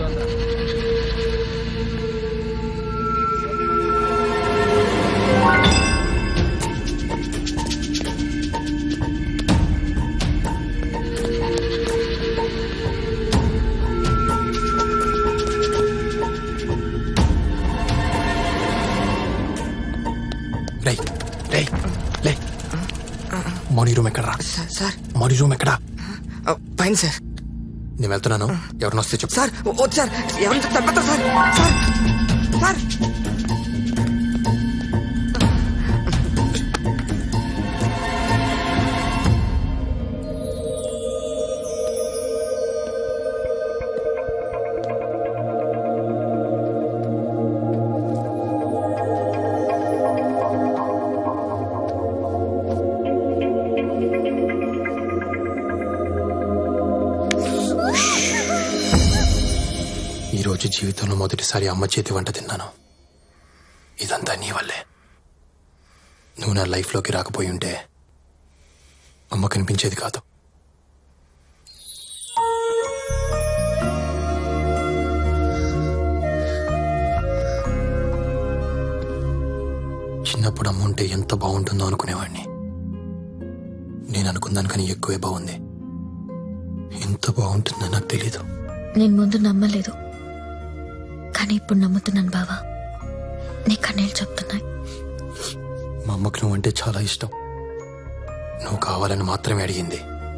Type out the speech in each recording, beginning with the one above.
అవుతుందా రేయ్ రేయ్ లే మౌని రూమ్ ఎక్కడరా సార్ సార్ మౌని రూమ్ ఎక్కడా ఆ, పైన సార్ నేను వెళ్తున్నాను ఎవరిని వస్తే చెప్పు సార్ వద్దు సార్ ఎవరిని చెప్తారు సార్ సార్ సార్ ఈ రోజు జీవితంలో మొదటిసారి అమ్మ చేతి వంట తిన్నాను ఇదంతా నీ వల్లే నువ్వు నా లైఫ్లోకి రాకపోయి ఉంటే అమ్మ కనిపించేది కాదు చిన్నప్పుడు అమ్మ ఉంటే ఎంత బాగుంటుందో అనుకునేవాడిని నేను అనుకున్నాను ఎక్కువే బాగుంది ఎంత బాగుంటుందో నాకు తెలీదు నేను ముందు నమ్మలేదు కానీ ఇప్పుడు నమ్ముతున్నాను బావా నీ కన్నీళ్ళు చెప్తున్నాయి మా అమ్మకు నువ్వంటే చాలా ఇష్టం నువ్వు కావాలని మాత్రమే అడిగింది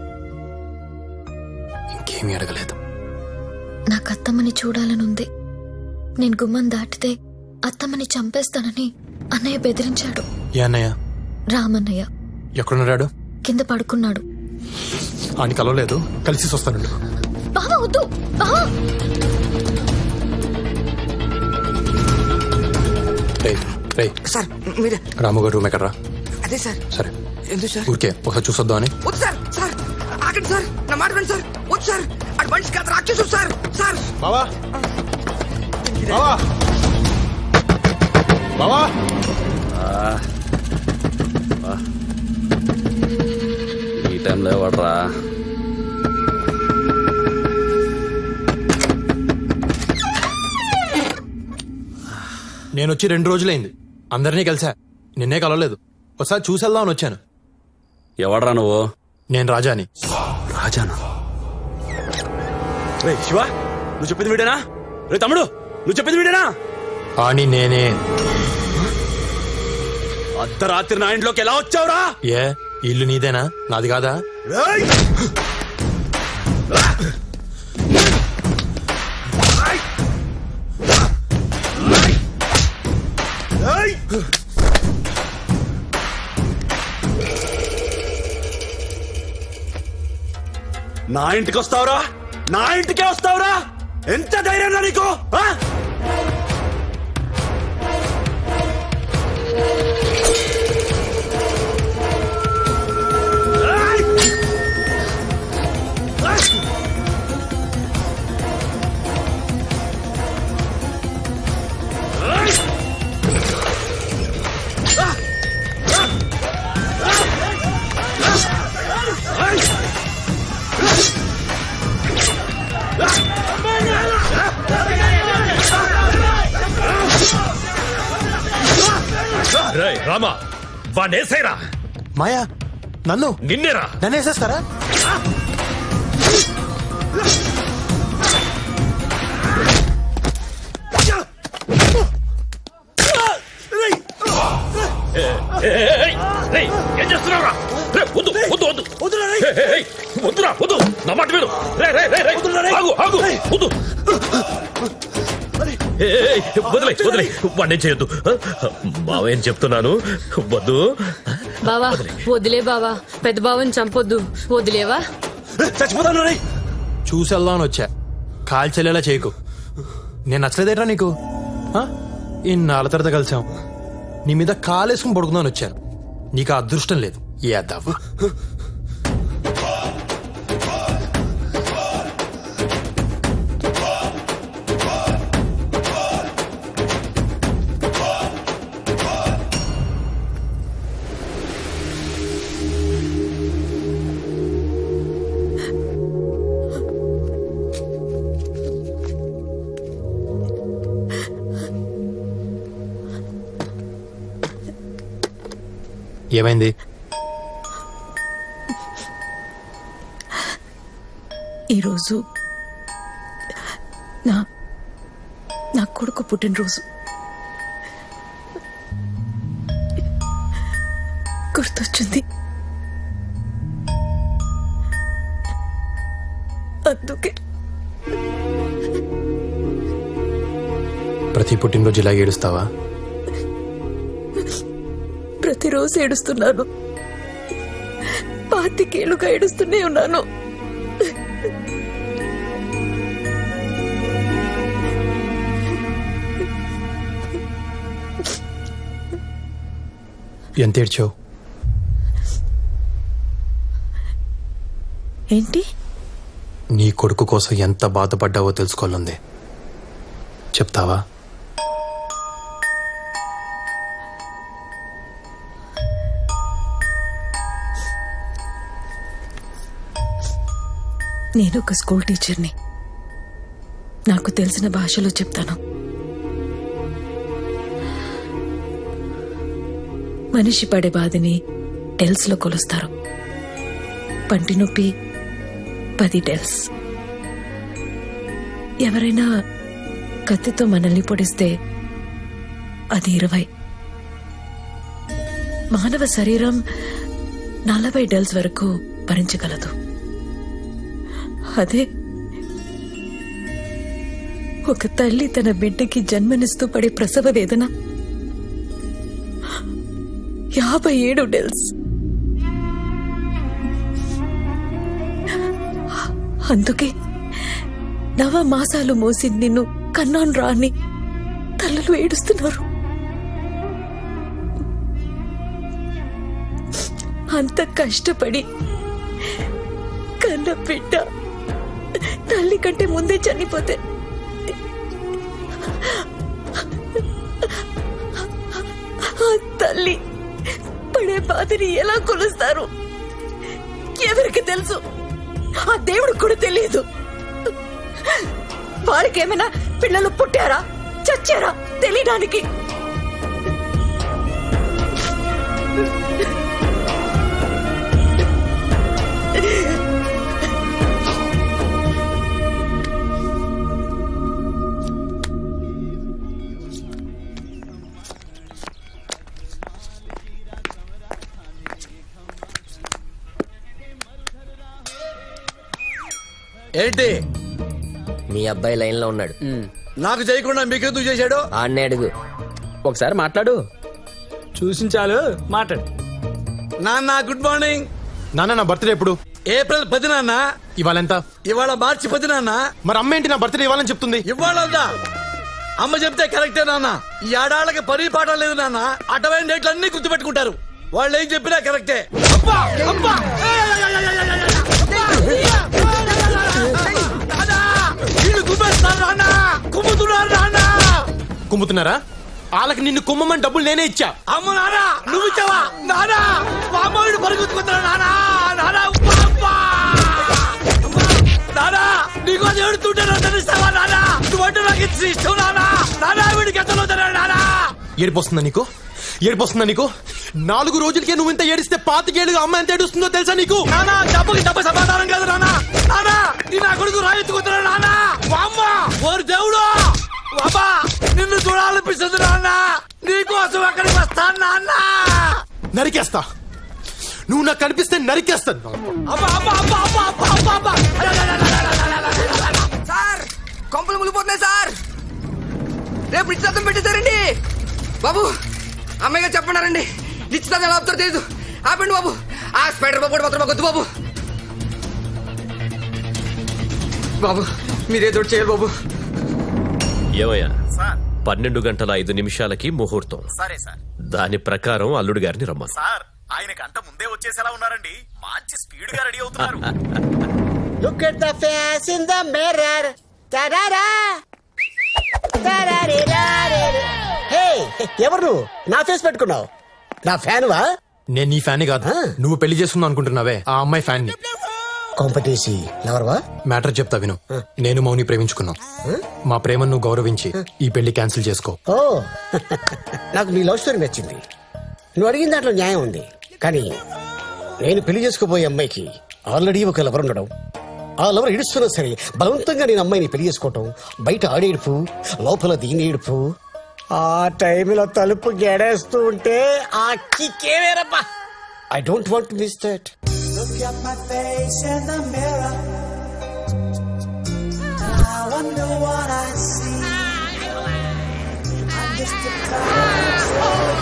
ఇంకేమీ అడగలేదు నాకు అత్తమ్మని చూడాలని ఉంది నేను గుమ్మం దాటితే అత్తమ్మని చంపేస్తానని అన్నయ్య బెదిరించాడు ఏ అన్నయ్య రామన్నయ్య ఎక్కడున్నాడు కింద పడుకున్నాడు ఆయన కలవలేదు కలిసి వస్తానండు బావా వద్దు బావా రేయ్ రేయ్ సార్ మీరే రాము గారు రూమ్ ఎక్కడరా అదే సార్ సరే ఎందుకు సార్ ఊరికే ఒకసారి చూసొద్దాం అని వద్దు సార్ సార్ ఆగండి సార్ నా మాట వినండి సార్ వద్దు సార్ అటు మనిషి కాదు రాక్షసు సార్ సార్ బావా బావా బావా ఈ టైంలో ఎవడరా నేను వచ్చి రెండు రోజులైంది అందరినీ కలిసా నిన్నే కలవలేదు ఒకసారి చూసేద్దామని వచ్చాను ఎవడరా నువ్వు నేను రాజాని రాజానా రే శివ నువ్వు చెప్పింది వీడేనా రే తమ్ముడు నువ్వు చెప్పింది వీడేనా అని నేనే అర్ధరాత్రి నా ఇంట్లోకి ఎలా వచ్చావురా ఏ ఈ ఇల్లు నీదేనా నాది కాదా నా ఇంటికి వస్తావురా నా ఇంటికే వస్తావురా ఎంత ధైర్యం నీకు ఆ? ఏయ్! ఏయ్! రేయ్ రామా వాడేసేరా మాయా నన్ను నిన్నేరా నన్ను వేసేస్తారా ఏయ్, రేయ్, ఏం చేస్తున్నావురా రేయ్, వద్దు వద్దు వద్దు ఏయ్, ఏయ్, ఏయ్, వద్దురా వద్దు నా మాట విను రే రే రే రే ఆగు ఆగు వద్దు ఏయ్, ఏయ్, వదిలే వదిలే వాడిని చేయొద్దు బావేం చెప్తున్నాను వద్దు బావా వదిలే బావా పెద్ద బావని చంపొద్దు వదిలేవా చచ్చిపోతాను రే చూసేద్దామని వచ్చా కాల్చెల్లేలా చేయకు నేను నచ్చలేదేట్రా నీకు ఆ? ఇన్నాళ్ళ తర్వాత కలిసాం నీ మీద కాలేసుకుని పడుకుందామని వచ్చాను నీకు ఆ అదృష్టం లేదు ఏ దవ్వ ఏమైంది ఈరోజు నా నా కొడుకు పుట్టినరోజు గుర్తొచ్చింది అందుకే ప్రతి పుట్టినరోజు ఇలా ఏడుస్తావా ప్రతిరోజు ఏడుస్తున్నాను పాతికేళ్లుగా ఏడుస్తూనే ఉన్నాను ఎంత ఏడ్చావు ఏంటి నీ కొడుకు కోసం ఎంత బాధపడ్డావో తెలుసుకోవాలంది చెప్తావా నేను ఒక స్కూల్ టీచర్ని నాకు తెలిసిన భాషలో చెప్తాను మనిషి పడే బాధని డెల్స్ లో కొలుస్తారు పంటి నొప్పి పది డెల్స్ ఎవరైనా కత్తితో మనల్ని పొడిస్తే అది ఇరవై మానవ శరీరం నలభై డెల్స్ వరకు భరించగలదు అదే ఒక తల్లి తన బిడ్డకి జన్మనిస్తూ పడే ప్రసవ వేదన యాభై ఏడు డెల్స్ అందుకే నవ మాసాలు మోసి నిన్ను కన్నాను రాని తల్లులు ఏడుస్తున్నారు అంత కష్టపడి కన్న బిడ్డ తల్లి కంటే ముందే చనిపోతే ఆ తల్లి పడే బాధని ఎలా కొలుస్తారు ఎవరికి తెలుసు ఆ దేవుడికి కూడా తెలియదు వారికి ఏమైనా పిల్లలు పుట్టారా చచ్చారా తెలియడానికి ఏంటి మీ అబ్బాయి లైన్ లో ఉన్నాడు నాకు చేయకుండా మీకెందుకు చేశాడు ఆడనే అడుగు ఒకసారి మాట్లాడు చూసించాలు మాట్లాడు నాన్న గుడ్ మార్నింగ్ నాన్న నా బర్త్డే ఎప్పుడు ఏప్రిల్ పది నాన్న ఇవాళ ఎంత ఇవాళ మార్చి పది నాన్న మరి అమ్మ ఏంటి నా బర్త్డే ఇవ్వాలని చెప్తుంది ఇవాళ అమ్మ చెప్తే కరెక్టే నాన్న ఈ ఆడాళ్ళకి పని పాట లేదు నాన్న అటవైన డేట్లు అన్ని గుర్తుపెట్టుకుంటారు వాళ్ళు ఏం చెప్పినా కరెక్టే అబ్బా! అబ్బా! నాన్నా! వీళ్ళు కుమ్మేస్తున్నారు నాన్న కుమ్ముతున్నారు నాన్న కుమ్ముతున్నారా వాళ్ళకి నిన్ను కుమ్మమని డబ్బులు నేనే ఇచ్చా అమ్మ నాన్న నువ్వు ఇచ్చావా నాన్న మా అమ్మ వీడు పరిగెత్తుకుంటున్నా నాన్న నాన్న ఉప్పా, ఉప్పా! అమ్మా! నాన్న నీకో దేవుడు తుంటే తెలుస్తావా నాన్న నువ్వంటే నాకు ఇంత ఇష్టం నాన్న నాన్న వీడికి ఎంత నాన్న ఏడిపోస్తుందా నీకు ఏడిపోస్తుందా నీకు నాలుగు రోజులకే నువ్వు ఇంత ఏడిస్తే పాతికేళ్ళుగా అమ్మ ఎంత ఏడుస్తుందో తెలుసా నీకు నాన్న డబ్బుకి డబ్బు సమాధానం కాదు నాన్న నాన్న నీ నా కొడుకు రాయెత్తుకుంటున్నా నాన్న అమ్మ ఓరు దేవుడు అమ్మ నిన్ను చూడాలనిపిస్తుంది నాన్న నీకోసం అక్కడికి వస్తాను నాన్న నరికేస్తా నువ్వు నాకు కనిపిస్తే నరికేస్తాను అబ్బా అబ్బా అబ్బా అబ్బా అబ్బా అబ్బా అబ్బా సార్ కొంపలు ములిపోతున్నాయి సార్ రేపు నిశ్చితార్థం పెట్టేశారండి బాబు అమ్మాయి గారు చెప్పన్నారండి నిశ్చితార్థం ఎలా ఆపుతారో తెలియదు ఆపండి బాబు ఆ స్పైడర్ బాబు కూడా మాత్రం మాకు వద్దు బాబు బాబు మీరేదో ఒకటి చేయాలి బాబు ఏమయ్యా పన్నెండు గంటల ఐదు నిమిషాలకి ముహూర్తం సరే సార్ దాని ప్రకారం అల్లుడు గారిని రమ్మను సార్ ఆయన గంట ముందే వచ్చేసేలా ఉన్నారండి మంచి స్పీడ్ గా రెడీ అవుతున్నారు Look at the face in the mirror. Ta-da-da. Ta-da-di-da-di-da. Hey, ఎవరు నువ్వు నా ఫేస్ పెట్టుకున్నావు నా ఫ్యాన్ వా నేను నీ ఫ్యాన్ కాదు నువ్వు పెళ్లి చేసుకుందాం అనుకుంటున్నావే ఆ అమ్మాయి ఫ్యాన్ ని కాంపిటీసి లవర్వా మ్యాటర్ చెప్తా విను నేను మౌని ప్రేమించుకున్నాం మా ప్రేమను నువ్వు గౌరవించి ఈ పెళ్లి క్యాన్సిల్ చేసుకో ఓ నాకు నీ లవ్ స్టోరీ నచ్చింది నువ్వు అడిగిన దాంట్లో న్యాయం ఉంది కానీ నేను పెళ్లి చేసుకోబోయే అమ్మాయికి ఆల్రెడీ ఒక లవర్ ఉండడం ఆ లవర్ ఏడుస్తున్నా సరే బలవంతంగా నేను అమ్మాయిని పెళ్లి చేసుకోవటం బయట ఆడేడుపు లోపల దీని ఏడుపు ఆ టైంలో తలుపు గెడేస్తూ ఉంటే ఆ కిక్కే వేరబ్బా I don't want miss that Look at my face in the mirror. I wonder what I see. I'm just a clown.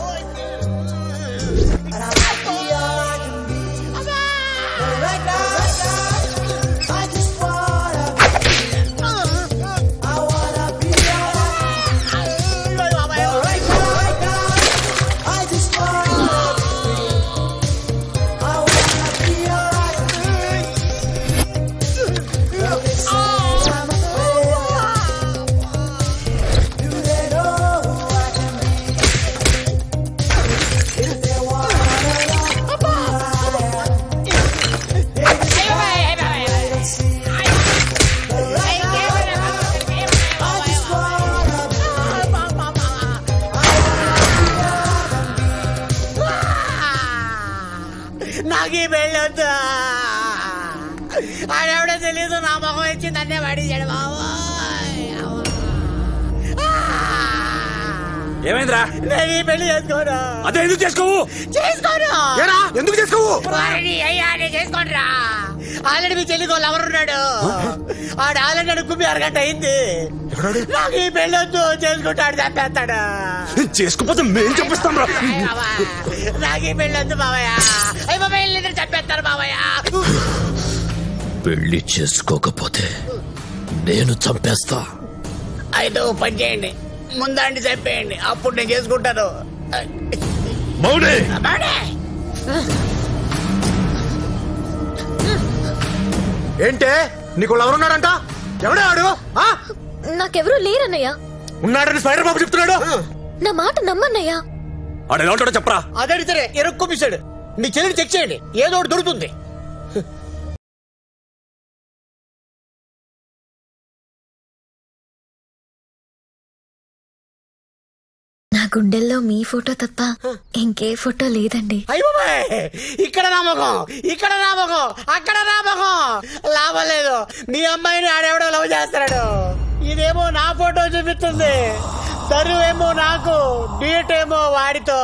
And I might be all I can be. But right now, I just wanna be. I wanna be all I can be. But right now, right now, I just wanna be. I wanna be all I can be. Though they say I'm a failure, do they know who I can be? If they wanna know who I am, they just gotta wait and see. But right now, I just wanna be. నాకు ఈ పెళ్ళొద్దు ఆడెవడో తెలీదు నా మొహం ఇచ్చి నన్నే పడిచాడు ఏమైందిరా నేను ఈ పెళ్లి చేసుకోను అదే ఎందుకు చేసుకోవు చేసుకోను ఏరా ఎందుకు చేసుకోవు వారిని అయ్యా నేను చేసుకోనరా ఆల్రెడీ మీ చెల్లికో లవర్ ఉన్నాడు ఆడు ఆల్రెడీ నన్ను కుమ్మి అరగంట అయింది నాకు ఈ పెళ్ళొద్దు చేసుకుంటాడు చంపేస్తాడు చేసుకోపోతే మేం చెప్పిస్తాం రా నాకు ఈ పెళ్ళొద్దు బావయ్య అయ్యి బాబాయ్ ఇద్దరు చంపేస్తారు బావయ్య పెళ్లి చేసుకోకపోతే నేను చంపేస్తా అయితే ఓ పని చేయండి ముందండి చెప్పేయండి అప్పుడు నేను చేసుకుంటాను మౌనే బాడే. ఏంటే నీకు ఎవరున్నాడంట ఎవడే ఆడు ఆ? నాకెవరూ లేరన్నయ్య ఉన్నాడని స్పైడర్ బాబు చెప్తున్నాడు నా మాట నమ్మన్నయ్యా ఆడు ఎలా ఉంటాడో చెప్పరా అదే సరే ఎరుక్కుమిసాడు మీ చెల్లిని చెక్ చేయండి ఏదో ఒకటి దొరుకుతుంది నా గుండెల్లో మీ ఫోటో తప్ప ఇంకే ఫోటో లేదండి అయ్య బాబాయ్ ఇక్కడ నామకం ఇక్కడ నామకం అక్కడ నామకం లాభం లేదు మీ అమ్మాయిని ఆడెవడో లవ్ చేస్తాడు ఇదేమో నా ఫోటో చూపిస్తుంది తరువేమో నాకు డీట్ ఏమో వాడితో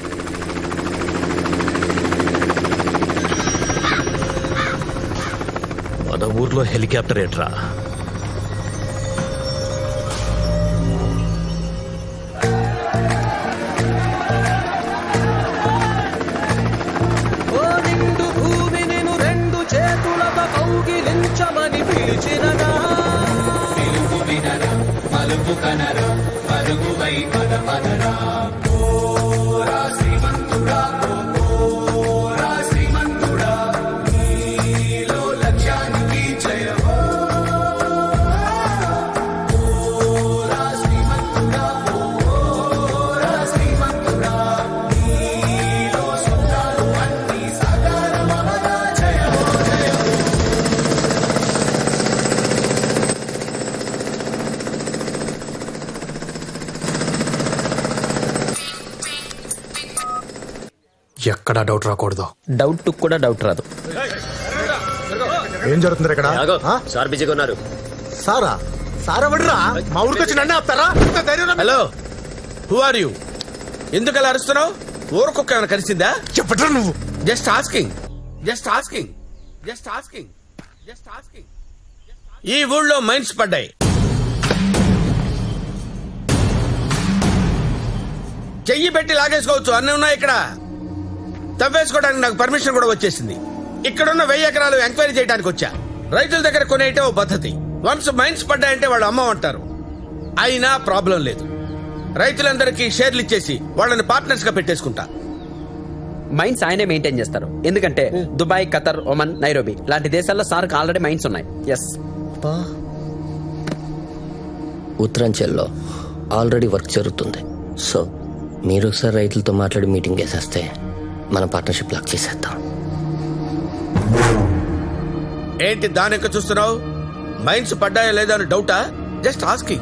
మన ఊర్లో హెలికాప్టర్ ఏట్రా ఓ నిండు భూమి నిన్ను రెండు చేతులతో కౌగిలించమని పిలిచినగా పిలుపు వినరా మలుపు కనరా పరుగు వై పద పదరా ఓరా శ్రీమంతుడా ఓరా శ్రీమంతుడా నీలో లక్ష్యానికి జయమో ఓరా శ్రీమంతుడా ఓరా శ్రీమంతుడా నీలో సొంతాలు అన్ని సాకారమవగా జయమో జయమో ఎక్కడా డౌట్ రాకూడదు డౌట్ కూడా డౌట్ రాదు ఏం జరుగుతుంది ఇక్కడ ఆ? సార్ బిజీగా ఉన్నారు సారా సారా వడ్రా మా ఊరికి వచ్చి నన్నే ఆపుతారా ఇంత ధైర్యం రా మీకు? హలో హూ ఆర్ యూ ఎందుకు అలా అరుస్తున్నావు ఊరకొక్క ఏమైనా కలిసిందా చెప్పట్రా నువ్వు just asking just asking just asking just asking ఈ ఊళ్ళో మైన్స్ పడ్డాయి చెయ్యి పెట్టి లాగేసుకోవచ్చు అన్నీ ఉన్నాయి ఇక్కడ తవ్వేసుకోవడానికి నాకు పర్మిషన్ కూడా వచ్చేసింది ఇక్కడున్న వెయ్యి ఎకరాలు ఎంక్వైరీ చేయడానికి వచ్చా రైతుల దగ్గర కొనేయటం ఓ పద్ధతి వన్స్ మైన్స్ పడ్డాయంటే వాళ్ళు అమ్మ అంటారు అయినా ప్రాబ్లం లేదు రైతులందరికీ షేర్లు ఇచ్చేసి వాళ్ళని పార్ట్నర్స్ గా పెట్టేసుకుంటా మైన్స్ ఆయనే మెయింటైన్ చేస్తారు ఎందుకంటే దుబాయ్ ఖతర్ ఒమన్ నైరోబి లాంటి దేశాల్లో సార్కి ఆల్రెడీ మైన్స్ ఉన్నాయి ఎస్ ఉత్తరాంచల్లో ఆల్రెడీ వర్క్ జరుగుతుంది సో మీరు ఒకసారి రైతులతో మాట్లాడి మీటింగ్ వేసేస్తే మన పార్ట్నర్షిప్ లాక్ చేసేద్దాం ఏంటి దాని చూస్తున్నావు మైన్స్ పడ్డాయా లేదా అని డౌటా జస్ట్ ఆస్కింగ్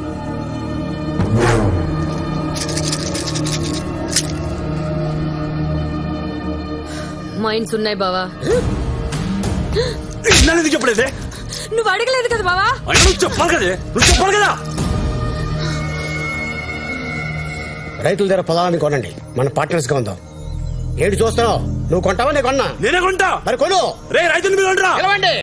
మైండ్స్ ఉన్నాయి బావా నన్ను చెప్పలేదే నువ్వు అడగలేదు కదా బావా అయినా నువ్వు చెప్పాలి కదే నువ్వు చెప్పాలి కదా రైతుల దగ్గర పొలాన్ని కొనండి మన పార్ట్నర్స్ గా ఉందాం ఏడు చూస్తున్నావు నువ్వు కొంటావా నేను కొన్నా నేనే కొంటా మరి కొను రే రైతులు మీరు పిలవండి